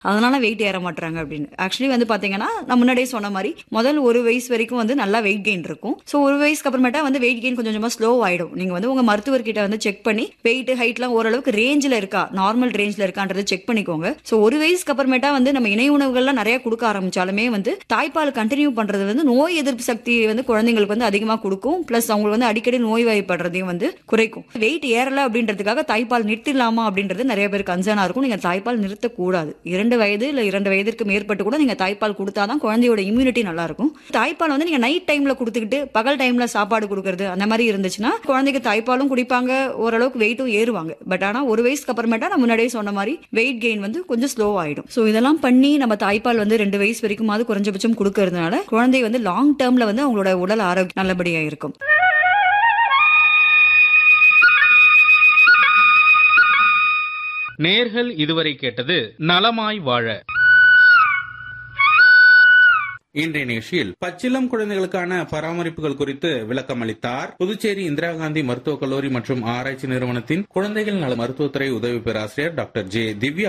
அதனால வெயிட் ஏற மாட்டாங்க அப்படின்னு ஆக்சுவலி வந்து பாத்தீங்கன்னா நான் முன்னாடியே சொன்ன மாதிரி முதல் ஒரு வயசு வரைக்கும் வந்து நல்லா வெயிட் கெயின் இருக்கும் ஸோ ஒரு வயசுக்கு அப்புறமேட்டா வந்து வெயிட் கெயின் கொஞ்சம் கொஞ்சமா ஸ்லோ ஆயிடும் நீங்க வந்து உங்க மருத்துவர்கிட்ட வந்து செக் பண்ணி வெயிட் ஹைட்லாம் ஓரளவுக்கு ரேஞ்சில் இருக்கா நார்மல் ரேஞ்சில் இருக்கான்றதை செக் பண்ணிக்கோங்க ஸோ ஒரு வயசுக்கு அப்புறமேட்டா வந்து நம்ம இணை உணவுகள்லாம் நிறைய கொடுக்க ஆரம்பிச்சாலுமே வந்து தாய்ப்பால் கண்டினியூ பண்றது வந்து நோய் எதிர்ப்பு சக்தி வந்து குழந்தைங்களுக்கு வந்து அதிகமா கொடுக்கும் பிளஸ் அவங்களுக்கு வந்து அடிக்கடி நோய் வாய்ப்படுறதையும் வந்து குறைக்கும் வெயிட் ஏறல அப்படின்றதுக்காக தாய்ப்பால் நிறுத்திடலாமா அப்படின்றது நிறைய பேர் கன்சர்னா இருக்கும் நீங்க தாய்ப்பால் நிறுத்தக்கூடாது இரண்டு வயது இல்ல இரண்டு வயதிற்கு மேற்பட்டு கூட நீங்க தாய்ப்பால் கொடுத்தாதான் குழந்தையோட இம்யூனிட்டி நல்லா இருக்கும் தாய்ப்பால் வந்து நீங்க நைட் டைம்ல கொடுத்துக்கிட்டு பகல் டைம்ல சாப்பாடு கொடுக்கறது அந்த மாதிரி இருந்துச்சுன்னா குழந்தைக்கு தாய்ப்பாலும் குடிப்பாங்க ஓரளவுக்கு வெயிட்டும் ஏறுவாங்க பட் ஆனா ஒரு வயசுக்கு அப்புறமேட்டா நான் முன்னாடியே சொன்ன மாதிரி வெயிட் கெயின் வந்து கொஞ்சம் ஸ்லோ ஆயிடும் ஸோ இதெல்லாம் பண்ணி நம்ம தாய்ப்பால் வந்து ரெண்டு வயசு வரைக்குமாவது குறைஞ்சபட்சம் கொடுக்கறதுனால குழந்தை வந்து லாங் டேர்ம்ல வந்து அவங்களோட உடல் ஆரோக்கியம் நல்லபடியா இருக்கும் நேர்கள் இதுவரை கேட்டது நலமாய் வாழ இன்றைய நிகழ்ச்சியில் பச்சிளம் குழந்தைகளுக்கான பராமரிப்புகள் குறித்து விளக்கம் அளித்தார் புதுச்சேரி இந்திரா காந்தி மருத்துவக் கல்லூரி மற்றும் ஆராய்ச்சி நிறுவனத்தின் குழந்தைகள் நல மருத்துவத்துறை உதவி பேராசிரியர் டாக்டர் ஜே திவ்யா